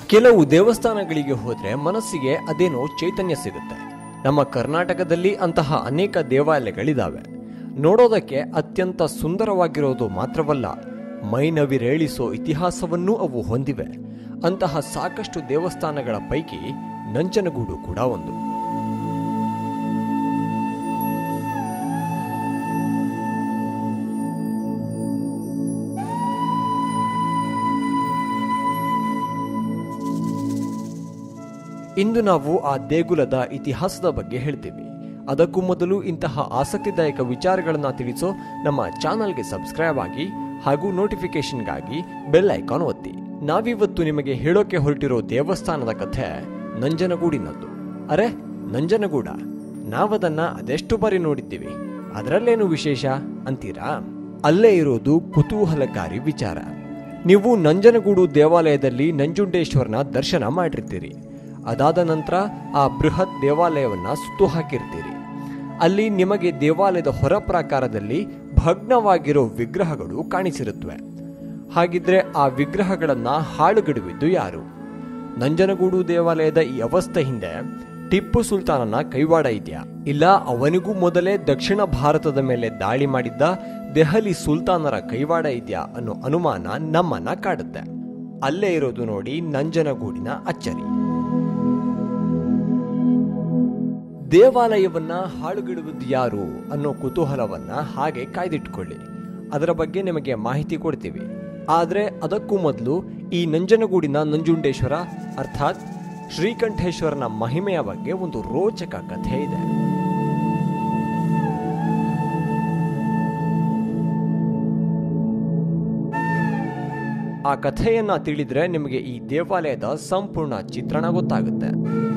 ಕೆಲವು ದೇವಸ್ಥಾನಗಳಿಗೆ ಹೋದ್ರೆ ಮನಸ್ಸಿಗೆ ಅದೇನೋ ಚೈತನ್ಯ ಸಿಗುತ್ತೆ ನಮ್ಮ ಕರ್ನಾಟಕದಲ್ಲಿ ಅಂತಹ ಅನೇಕ ದೇವಾಲಯಗಳಿದಾವೆ ನೋಡೋದಕ್ಕೆ ಅತ್ಯಂತ ಸುಂದರವಾಗಿರೋದು ಮಾತ್ರವಲ್ಲ ಮೈನವಿರೇಳಿಸೋ ಇತಿಹಾಸವನ್ನೂ ಅವು ಹೊಂದಿವೆ ಅಂತಹ ಸಾಕಷ್ಟು ದೇವಸ್ಥಾನಗಳ ಪೈಕಿ ನಂಜನಗೂಡು ಕೂಡ ಒಂದು ಇಂದು ನಾವು ಆ ದೇಗುಲದ ಇತಿಹಾಸದ ಬಗ್ಗೆ ಹೇಳ್ತೀವಿ ಅದಕ್ಕೂ ಮೊದಲು ಇಂತಹ ಆಸಕ್ತಿದಾಯಕ ವಿಚಾರಗಳನ್ನ ತಿಳಿಸೋ ನಮ್ಮ ಚಾನಲ್ಗೆ ಸಬ್ಸ್ಕ್ರೈಬ್ ಆಗಿ ಹಾಗೂ ನೋಟಿಫಿಕೇಶನ್ಗಾಗಿ ಬೆಲ್ ಐಕಾನ್ ಒತ್ತಿ ನಾವಿವತ್ತು ನಿಮಗೆ ಹೇಳೋಕೆ ಹೊರಟಿರೋ ದೇವಸ್ಥಾನದ ಕಥೆ ನಂಜನಗೂಡಿನದ್ದು ಅರೆ ನಂಜನಗೂಡ ನಾವದನ್ನ ಅದೆಷ್ಟು ಬಾರಿ ನೋಡಿದ್ದೀವಿ ಅದರಲ್ಲೇನು ವಿಶೇಷ ಅಂತೀರಾ ಅಲ್ಲೇ ಇರೋದು ಕುತೂಹಲಕಾರಿ ವಿಚಾರ ನೀವು ನಂಜನಗೂಡು ದೇವಾಲಯದಲ್ಲಿ ನಂಜುಂಡೇಶ್ವರನ ದರ್ಶನ ಮಾಡಿರ್ತೀರಿ ಅದಾದ ನಂತರ ಆ ಬೃಹತ್ ದೇವಾಲಯವನ್ನ ಸುತ್ತು ಹಾಕಿರ್ತೀರಿ ಅಲ್ಲಿ ನಿಮಗೆ ದೇವಾಲಯದ ಹೊರ ಪ್ರಾಕಾರದಲ್ಲಿ ಭಗ್ನವಾಗಿರೋ ವಿಗ್ರಹಗಳು ಕಾಣಿಸಿರುತ್ತವೆ ಹಾಗಿದ್ರೆ ಆ ವಿಗ್ರಹಗಳನ್ನ ಹಾಳುಗೆಡುವಿದ್ದು ಯಾರು ನಂಜನಗೂಡು ದೇವಾಲಯದ ಈ ಅವಸ್ಥೆ ಹಿಂದೆ ಟಿಪ್ಪು ಸುಲ್ತಾನನ ಕೈವಾಡ ಇದೆಯಾ ಇಲ್ಲ ಅವನಿಗೂ ಮೊದಲೇ ದಕ್ಷಿಣ ಭಾರತದ ಮೇಲೆ ದಾಳಿ ಮಾಡಿದ್ದ ದೆಹಲಿ ಸುಲ್ತಾನರ ಕೈವಾಡ ಇದೆಯಾ ಅನ್ನೋ ಅನುಮಾನ ನಮ್ಮನ್ನ ಕಾಡುತ್ತೆ ಅಲ್ಲೇ ಇರೋದು ನೋಡಿ ನಂಜನಗೂಡಿನ ಅಚ್ಚರಿ ದೇವಾಲಯವನ್ನ ಹಾಳುಗಿಡುವುದು ಯಾರು ಅನ್ನೋ ಕುತೂಹಲವನ್ನ ಹಾಗೆ ಕಾಯ್ದಿಟ್ಕೊಳ್ಳಿ ಅದರ ಬಗ್ಗೆ ನಿಮಗೆ ಮಾಹಿತಿ ಕೊಡ್ತೀವಿ ಆದ್ರೆ ಅದಕ್ಕೂ ಮೊದಲು ಈ ನಂಜನಗೂಡಿನ ನಂಜುಂಡೇಶ್ವರ ಅರ್ಥಾತ್ ಶ್ರೀಕಂಠೇಶ್ವರನ ಮಹಿಮೆಯ ಬಗ್ಗೆ ಒಂದು ರೋಚಕ ಕಥೆ ಇದೆ ಆ ಕಥೆಯನ್ನ ತಿಳಿದ್ರೆ ನಿಮಗೆ ಈ ದೇವಾಲಯದ ಸಂಪೂರ್ಣ ಚಿತ್ರಣ ಗೊತ್ತಾಗುತ್ತೆ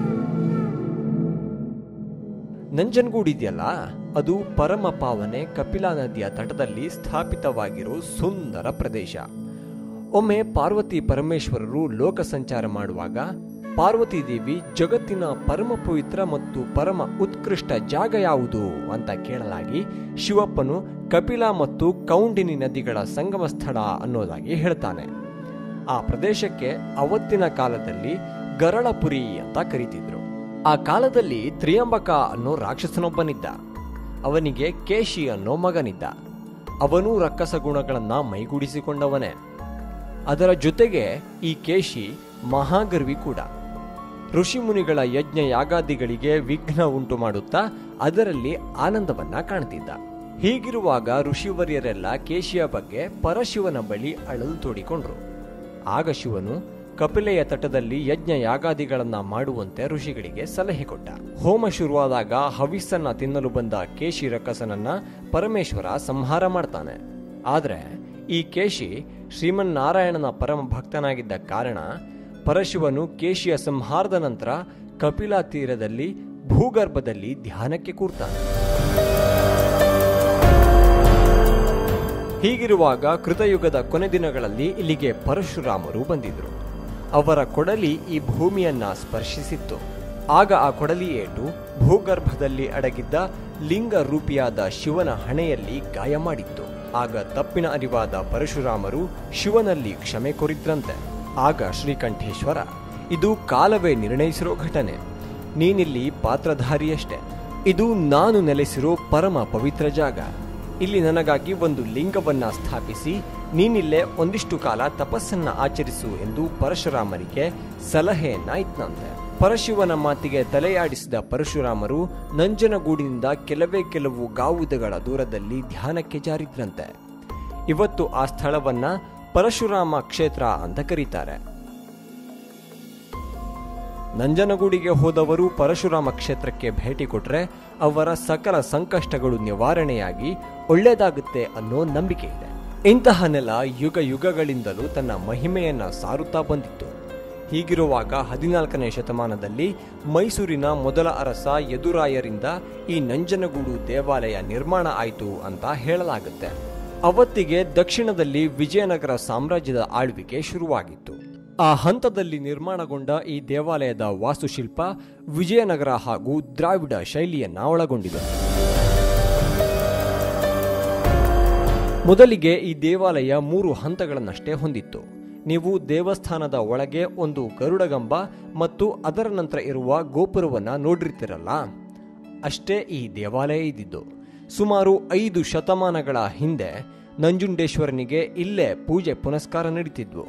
ನಂಜನಗೂಡು ಇದೆಯಲ್ಲ ಅದು ಪರಮ ಪಾವನೆ ಕಪಿಲಾ ನದಿಯ ತಟದಲ್ಲಿ ಸ್ಥಾಪಿತವಾಗಿರೋ ಸುಂದರ ಪ್ರದೇಶ ಒಮ್ಮೆ ಪಾರ್ವತಿ ಪರಮೇಶ್ವರರು ಲೋಕ ಸಂಚಾರ ಮಾಡುವಾಗ ಪಾರ್ವತಿ ದೇವಿ ಜಗತ್ತಿನ ಪರಮ ಪವಿತ್ರ ಮತ್ತು ಪರಮ ಉತ್ಕೃಷ್ಟ ಜಾಗ ಯಾವುದು ಅಂತ ಕೇಳಲಾಗಿ ಶಿವಪ್ಪನು ಕಪಿಲಾ ಮತ್ತು ಕೌಂಡಿನಿ ನದಿಗಳ ಸಂಗಮ ಸ್ಥಳ ಅನ್ನೋದಾಗಿ ಹೇಳ್ತಾನೆ ಆ ಪ್ರದೇಶಕ್ಕೆ ಅವತ್ತಿನ ಕಾಲದಲ್ಲಿ ಗರಳಪುರಿ ಅಂತ ಕರೀತಿದ್ರು ಆ ಕಾಲದಲ್ಲಿ ತ್ರಿಯಂಬಕ ಅನ್ನೋ ರಾಕ್ಷಸನೊಬ್ಬನಿದ್ದ ಅವನಿಗೆ ಕೇಶಿ ಅನ್ನೋ ಮಗನಿದ್ದ ಅವನು ರಕ್ಕಸ ಗುಣಗಳನ್ನ ಮೈಗೂಡಿಸಿಕೊಂಡವನೇ ಅದರ ಜೊತೆಗೆ ಈ ಕೇಶಿ ಮಹಾಗರ್ವಿ ಕೂಡ ಋಷಿಮುನಿಗಳ ಯಜ್ಞ ಯಾಗಾದಿಗಳಿಗೆ ವಿಘ್ನ ಉಂಟು ಮಾಡುತ್ತಾ ಅದರಲ್ಲಿ ಆನಂದವನ್ನ ಕಾಣ್ತಿದ್ದ ಹೀಗಿರುವಾಗ ಋಷಿವರ್ಯರೆಲ್ಲ ಕೇಶಿಯ ಬಗ್ಗೆ ಪರಶಿವನ ಬಳಿ ಅಳಲು ತೋಡಿಕೊಂಡ್ರು ಆಗ ಶಿವನು ಕಪಿಲೆಯ ತಟದಲ್ಲಿ ಯಜ್ಞ ಯಾಗಾದಿಗಳನ್ನ ಮಾಡುವಂತೆ ಋಷಿಗಳಿಗೆ ಸಲಹೆ ಕೊಟ್ಟ ಹೋಮ ಶುರುವಾದಾಗ ಹವಿಸ್ಸನ್ನ ತಿನ್ನಲು ಬಂದ ಕೇಶಿ ರಕ್ಕಸನನ್ನ ಪರಮೇಶ್ವರ ಸಂಹಾರ ಮಾಡ್ತಾನೆ ಆದ್ರೆ ಈ ಕೇಶಿ ಶ್ರೀಮನ್ನಾರಾಯಣನ ಪರಮ ಭಕ್ತನಾಗಿದ್ದ ಕಾರಣ ಪರಶಿವನು ಕೇಶಿಯ ಸಂಹಾರದ ನಂತರ ಕಪಿಲಾ ತೀರದಲ್ಲಿ ಭೂಗರ್ಭದಲ್ಲಿ ಧ್ಯಾನಕ್ಕೆ ಕೂರ್ತಾನೆ ಹೀಗಿರುವಾಗ ಕೃತಯುಗದ ಕೊನೆ ದಿನಗಳಲ್ಲಿ ಇಲ್ಲಿಗೆ ಪರಶುರಾಮರು ಬಂದಿದ್ರು ಅವರ ಕೊಡಲಿ ಈ ಭೂಮಿಯನ್ನ ಸ್ಪರ್ಶಿಸಿತ್ತು ಆಗ ಆ ಕೊಡಲಿ ಏಟು ಭೂಗರ್ಭದಲ್ಲಿ ಅಡಗಿದ್ದ ಲಿಂಗ ರೂಪಿಯಾದ ಶಿವನ ಹಣೆಯಲ್ಲಿ ಗಾಯ ಮಾಡಿತ್ತು ಆಗ ತಪ್ಪಿನ ಅರಿವಾದ ಪರಶುರಾಮರು ಶಿವನಲ್ಲಿ ಕ್ಷಮೆ ಕೋರಿದ್ರಂತೆ ಆಗ ಶ್ರೀಕಂಠೇಶ್ವರ ಇದು ಕಾಲವೇ ನಿರ್ಣಯಿಸಿರೋ ಘಟನೆ ನೀನಿಲ್ಲಿ ಪಾತ್ರಧಾರಿಯಷ್ಟೇ ಇದು ನಾನು ನೆಲೆಸಿರೋ ಪರಮ ಪವಿತ್ರ ಜಾಗ ಇಲ್ಲಿ ನನಗಾಗಿ ಒಂದು ಲಿಂಗವನ್ನ ಸ್ಥಾಪಿಸಿ ನೀನಿಲ್ಲೇ ಒಂದಿಷ್ಟು ಕಾಲ ತಪಸ್ಸನ್ನ ಆಚರಿಸು ಎಂದು ಪರಶುರಾಮರಿಗೆ ಸಲಹೆಯನ್ನ ಇತ್ತಂತೆ ಪರಶಿವನ ಮಾತಿಗೆ ತಲೆಯಾಡಿಸಿದ ಪರಶುರಾಮರು ನಂಜನಗೂಡಿನಿಂದ ಕೆಲವೇ ಕೆಲವು ಗಾವುದಗಳ ದೂರದಲ್ಲಿ ಧ್ಯಾನಕ್ಕೆ ಜಾರಿದ್ರಂತೆ ಇವತ್ತು ಆ ಸ್ಥಳವನ್ನ ಪರಶುರಾಮ ಕ್ಷೇತ್ರ ಅಂತ ಕರೀತಾರೆ ನಂಜನಗೂಡಿಗೆ ಹೋದವರು ಪರಶುರಾಮ ಕ್ಷೇತ್ರಕ್ಕೆ ಭೇಟಿ ಕೊಟ್ರೆ ಅವರ ಸಕಲ ಸಂಕಷ್ಟಗಳು ನಿವಾರಣೆಯಾಗಿ ಒಳ್ಳೆಯದಾಗುತ್ತೆ ಅನ್ನೋ ನಂಬಿಕೆ ಇದೆ ಇಂತಹ ನೆಲ ಯುಗ ಯುಗಗಳಿಂದಲೂ ತನ್ನ ಮಹಿಮೆಯನ್ನ ಸಾರುತ್ತಾ ಬಂದಿತ್ತು ಹೀಗಿರುವಾಗ ಹದಿನಾಲ್ಕನೇ ಶತಮಾನದಲ್ಲಿ ಮೈಸೂರಿನ ಮೊದಲ ಅರಸ ಯದುರಾಯರಿಂದ ಈ ನಂಜನಗೂಡು ದೇವಾಲಯ ನಿರ್ಮಾಣ ಆಯಿತು ಅಂತ ಹೇಳಲಾಗುತ್ತೆ ಅವತ್ತಿಗೆ ದಕ್ಷಿಣದಲ್ಲಿ ವಿಜಯನಗರ ಸಾಮ್ರಾಜ್ಯದ ಆಳ್ವಿಕೆ ಶುರುವಾಗಿತ್ತು ಆ ಹಂತದಲ್ಲಿ ನಿರ್ಮಾಣಗೊಂಡ ಈ ದೇವಾಲಯದ ವಾಸ್ತುಶಿಲ್ಪ ವಿಜಯನಗರ ಹಾಗೂ ದ್ರಾವಿಡ ಶೈಲಿಯನ್ನ ಒಳಗೊಂಡಿದೆ ಮೊದಲಿಗೆ ಈ ದೇವಾಲಯ ಮೂರು ಹಂತಗಳನ್ನಷ್ಟೇ ಹೊಂದಿತ್ತು ನೀವು ದೇವಸ್ಥಾನದ ಒಳಗೆ ಒಂದು ಗರುಡಗಂಬ ಮತ್ತು ಅದರ ನಂತರ ಇರುವ ಗೋಪುರವನ್ನು ನೋಡಿರ್ತೀರಲ್ಲ ಅಷ್ಟೇ ಈ ದೇವಾಲಯ ಇದ್ದಿದ್ದು ಸುಮಾರು ಐದು ಶತಮಾನಗಳ ಹಿಂದೆ ನಂಜುಂಡೇಶ್ವರನಿಗೆ ಇಲ್ಲೇ ಪೂಜೆ ಪುನಸ್ಕಾರ ನಡೀತಿದ್ವು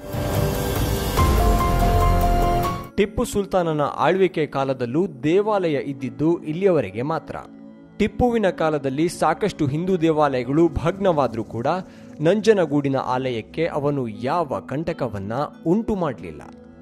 ಟಿಪ್ಪು ಸುಲ್ತಾನನ ಆಳ್ವಿಕೆ ಕಾಲದಲ್ಲೂ ದೇವಾಲಯ ಇದ್ದಿದ್ದು ಇಲ್ಲಿಯವರೆಗೆ ಮಾತ್ರ ಟಿಪ್ಪುವಿನ ಕಾಲದಲ್ಲಿ ಸಾಕಷ್ಟು ಹಿಂದೂ ದೇವಾಲಯಗಳು ಭಗ್ನವಾದರೂ ಕೂಡ ನಂಜನಗೂಡಿನ ಆಲಯಕ್ಕೆ ಅವನು ಯಾವ ಕಂಟಕವನ್ನ ಉಂಟು ಮಾಡಲಿಲ್ಲ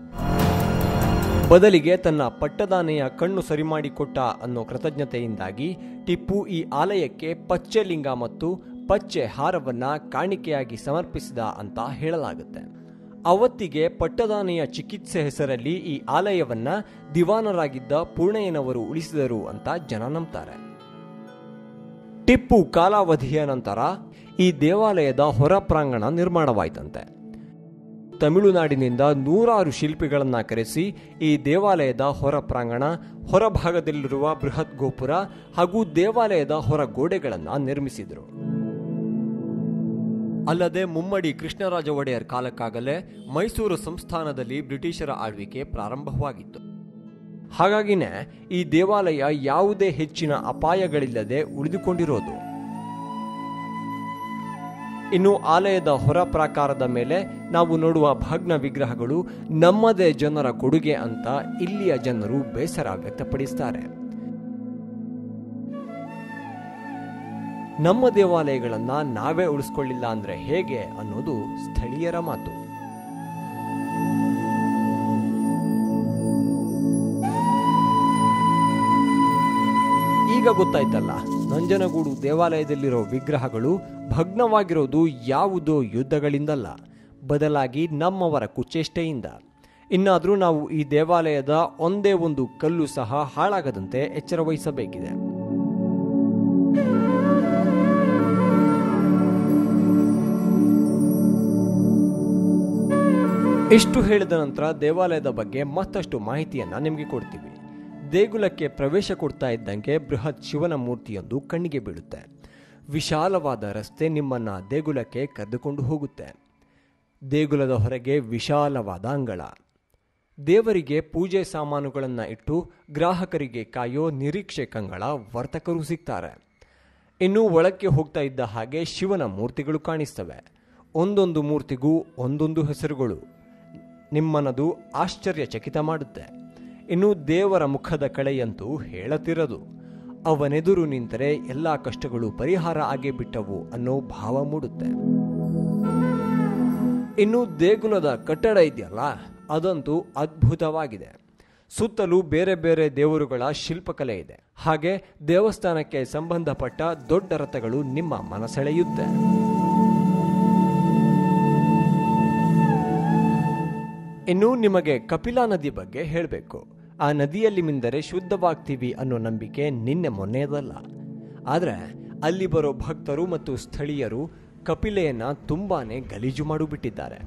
ಬದಲಿಗೆ ತನ್ನ ಪಟ್ಟದಾನೆಯ ಕಣ್ಣು ಸರಿಮಾಡಿಕೊಟ್ಟ ಅನ್ನೋ ಕೃತಜ್ಞತೆಯಿಂದಾಗಿ ಟಿಪ್ಪು ಈ ಆಲಯಕ್ಕೆ ಪಚ್ಚೆ ಲಿಂಗ ಮತ್ತು ಪಚ್ಚೆ ಹಾರವನ್ನ ಕಾಣಿಕೆಯಾಗಿ ಸಮರ್ಪಿಸಿದ ಅಂತ ಹೇಳಲಾಗುತ್ತೆ ಅವತ್ತಿಗೆ ಪಟ್ಟದಾನೆಯ ಚಿಕಿತ್ಸೆ ಹೆಸರಲ್ಲಿ ಈ ಆಲಯವನ್ನ ದಿವಾನರಾಗಿದ್ದ ಪೂರ್ಣಯ್ಯನವರು ಉಳಿಸಿದರು ಅಂತ ಜನ ನಂಬ್ತಾರೆ ಟಿಪ್ಪು ಕಾಲಾವಧಿಯ ನಂತರ ಈ ದೇವಾಲಯದ ಹೊರ ಪ್ರಾಂಗಣ ನಿರ್ಮಾಣವಾಯಿತಂತೆ ತಮಿಳುನಾಡಿನಿಂದ ನೂರಾರು ಶಿಲ್ಪಿಗಳನ್ನ ಕರೆಸಿ ಈ ದೇವಾಲಯದ ಹೊರ ಪ್ರಾಂಗಣ ಹೊರಭಾಗದಲ್ಲಿರುವ ಬೃಹತ್ ಗೋಪುರ ಹಾಗೂ ದೇವಾಲಯದ ಹೊರ ಗೋಡೆಗಳನ್ನು ನಿರ್ಮಿಸಿದರು ಅಲ್ಲದೆ ಮುಮ್ಮಡಿ ಕೃಷ್ಣರಾಜ ಒಡೆಯರ್ ಕಾಲಕ್ಕಾಗಲೇ ಮೈಸೂರು ಸಂಸ್ಥಾನದಲ್ಲಿ ಬ್ರಿಟಿಷರ ಆಳ್ವಿಕೆ ಪ್ರಾರಂಭವಾಗಿತ್ತು ಹಾಗಾಗಿನೇ ಈ ದೇವಾಲಯ ಯಾವುದೇ ಹೆಚ್ಚಿನ ಅಪಾಯಗಳಿಲ್ಲದೆ ಉಳಿದುಕೊಂಡಿರೋದು ಇನ್ನು ಆಲಯದ ಹೊರ ಪ್ರಾಕಾರದ ಮೇಲೆ ನಾವು ನೋಡುವ ಭಗ್ನ ವಿಗ್ರಹಗಳು ನಮ್ಮದೇ ಜನರ ಕೊಡುಗೆ ಅಂತ ಇಲ್ಲಿಯ ಜನರು ಬೇಸರ ವ್ಯಕ್ತಪಡಿಸ್ತಾರೆ ನಮ್ಮ ದೇವಾಲಯಗಳನ್ನ ನಾವೇ ಉಳಿಸ್ಕೊಳ್ಳಿಲ್ಲ ಅಂದ್ರೆ ಹೇಗೆ ಅನ್ನೋದು ಸ್ಥಳೀಯರ ಮಾತು ಈಗ ಗೊತ್ತಾಯ್ತಲ್ಲ ನಂಜನಗೂಡು ದೇವಾಲಯದಲ್ಲಿರೋ ವಿಗ್ರಹಗಳು ಭಗ್ನವಾಗಿರೋದು ಯಾವುದೋ ಯುದ್ಧಗಳಿಂದಲ್ಲ ಬದಲಾಗಿ ನಮ್ಮವರ ಕುಚೇಷ್ಟೆಯಿಂದ ಇನ್ನಾದರೂ ನಾವು ಈ ದೇವಾಲಯದ ಒಂದೇ ಒಂದು ಕಲ್ಲು ಸಹ ಹಾಳಾಗದಂತೆ ಎಚ್ಚರ ವಹಿಸಬೇಕಿದೆ ಇಷ್ಟು ಹೇಳಿದ ನಂತರ ದೇವಾಲಯದ ಬಗ್ಗೆ ಮತ್ತಷ್ಟು ಮಾಹಿತಿಯನ್ನ ನಿಮಗೆ ಕೊಡ್ತೀವಿ ದೇಗುಲಕ್ಕೆ ಪ್ರವೇಶ ಕೊಡ್ತಾ ಇದ್ದಂಗೆ ಬೃಹತ್ ಶಿವನ ಮೂರ್ತಿಯೊಂದು ಕಣ್ಣಿಗೆ ಬೀಳುತ್ತೆ ವಿಶಾಲವಾದ ರಸ್ತೆ ನಿಮ್ಮನ್ನ ದೇಗುಲಕ್ಕೆ ಕರೆದುಕೊಂಡು ಹೋಗುತ್ತೆ ದೇಗುಲದ ಹೊರಗೆ ವಿಶಾಲವಾದ ಅಂಗಳ ದೇವರಿಗೆ ಪೂಜೆ ಸಾಮಾನುಗಳನ್ನು ಇಟ್ಟು ಗ್ರಾಹಕರಿಗೆ ಕಾಯೋ ನಿರೀಕ್ಷೆ ಕಂಗಳ ವರ್ತಕರು ಸಿಗ್ತಾರೆ ಇನ್ನು ಒಳಕ್ಕೆ ಹೋಗ್ತಾ ಇದ್ದ ಹಾಗೆ ಶಿವನ ಮೂರ್ತಿಗಳು ಕಾಣಿಸ್ತವೆ ಒಂದೊಂದು ಮೂರ್ತಿಗೂ ಒಂದೊಂದು ಹೆಸರುಗಳು ನಿಮ್ಮನದು ಆಶ್ಚರ್ಯಚಕಿತ ಮಾಡುತ್ತೆ ಇನ್ನು ದೇವರ ಮುಖದ ಕಳೆಯಂತೂ ಹೇಳತಿರದು ಅವನೆದುರು ನಿಂತರೆ ಎಲ್ಲ ಕಷ್ಟಗಳು ಪರಿಹಾರ ಆಗೇ ಬಿಟ್ಟವು ಅನ್ನೋ ಭಾವ ಮೂಡುತ್ತೆ ಇನ್ನು ದೇಗುಲದ ಕಟ್ಟಡ ಇದೆಯಲ್ಲ ಅದಂತೂ ಅದ್ಭುತವಾಗಿದೆ ಸುತ್ತಲೂ ಬೇರೆ ಬೇರೆ ದೇವರುಗಳ ಶಿಲ್ಪಕಲೆ ಇದೆ ಹಾಗೆ ದೇವಸ್ಥಾನಕ್ಕೆ ಸಂಬಂಧಪಟ್ಟ ದೊಡ್ಡ ರಥಗಳು ನಿಮ್ಮ ಮನಸೆಳೆಯುತ್ತೆ ಇನ್ನು ನಿಮಗೆ ಕಪಿಲಾ ನದಿ ಬಗ್ಗೆ ಹೇಳಬೇಕು ಆ ನದಿಯಲ್ಲಿ ಮಿಂದರೆ ಶುದ್ಧವಾಗ್ತೀವಿ ಅನ್ನೋ ನಂಬಿಕೆ ನಿನ್ನೆ ಮೊನ್ನೆಯದಲ್ಲ ಆದರೆ ಅಲ್ಲಿ ಬರೋ ಭಕ್ತರು ಮತ್ತು ಸ್ಥಳೀಯರು ಕಪಿಲೆಯನ್ನ ತುಂಬಾನೇ ಗಲೀಜು ಮಾಡಿಬಿಟ್ಟಿದ್ದಾರೆ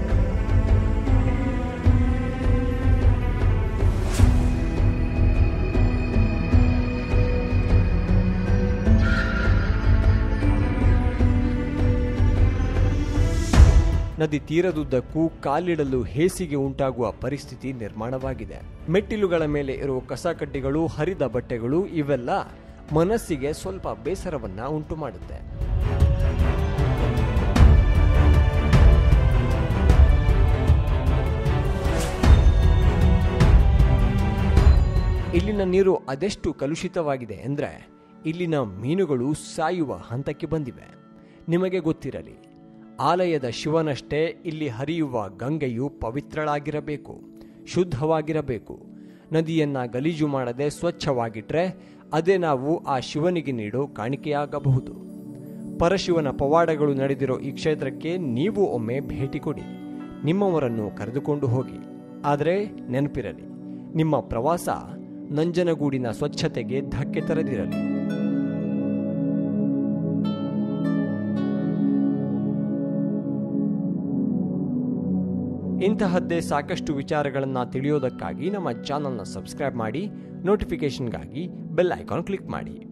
ನದಿ ತೀರದುದ್ದಕ್ಕೂ ಕಾಲಿಡಲು ಹೇಸಿಗೆ ಉಂಟಾಗುವ ಪರಿಸ್ಥಿತಿ ನಿರ್ಮಾಣವಾಗಿದೆ ಮೆಟ್ಟಿಲುಗಳ ಮೇಲೆ ಇರುವ ಕಸಕಡ್ಡಿಗಳು ಹರಿದ ಬಟ್ಟೆಗಳು ಇವೆಲ್ಲ ಮನಸ್ಸಿಗೆ ಸ್ವಲ್ಪ ಬೇಸರವನ್ನ ಉಂಟು ಮಾಡುತ್ತೆ ಇಲ್ಲಿನ ನೀರು ಅದೆಷ್ಟು ಕಲುಷಿತವಾಗಿದೆ ಅಂದರೆ ಇಲ್ಲಿನ ಮೀನುಗಳು ಸಾಯುವ ಹಂತಕ್ಕೆ ಬಂದಿವೆ ನಿಮಗೆ ಗೊತ್ತಿರಲಿ ಆಲಯದ ಶಿವನಷ್ಟೇ ಇಲ್ಲಿ ಹರಿಯುವ ಗಂಗೆಯು ಪವಿತ್ರಳಾಗಿರಬೇಕು ಶುದ್ಧವಾಗಿರಬೇಕು ನದಿಯನ್ನ ಗಲೀಜು ಮಾಡದೆ ಸ್ವಚ್ಛವಾಗಿಟ್ರೆ ಅದೇ ನಾವು ಆ ಶಿವನಿಗೆ ನೀಡೋ ಕಾಣಿಕೆಯಾಗಬಹುದು ಪರಶಿವನ ಪವಾಡಗಳು ನಡೆದಿರೋ ಈ ಕ್ಷೇತ್ರಕ್ಕೆ ನೀವು ಒಮ್ಮೆ ಭೇಟಿ ಕೊಡಿ ನಿಮ್ಮವರನ್ನು ಕರೆದುಕೊಂಡು ಹೋಗಿ ಆದರೆ ನೆನಪಿರಲಿ ನಿಮ್ಮ ಪ್ರವಾಸ ನಂಜನಗೂಡಿನ ಸ್ವಚ್ಛತೆಗೆ ಧಕ್ಕೆ ತರದಿರಲಿ ಇಂತಹದ್ದೇ ಸಾಕಷ್ಟು ವಿಚಾರಗಳನ್ನು ತಿಳಿಯೋದಕ್ಕಾಗಿ ನಮ್ಮ ಚಾನಲ್ನ ಸಬ್ಸ್ಕ್ರೈಬ್ ಮಾಡಿ ನೋಟಿಫಿಕೇಷನ್ಗಾಗಿ ಬೆಲ್ ಐಕಾನ್ ಕ್ಲಿಕ್ ಮಾಡಿ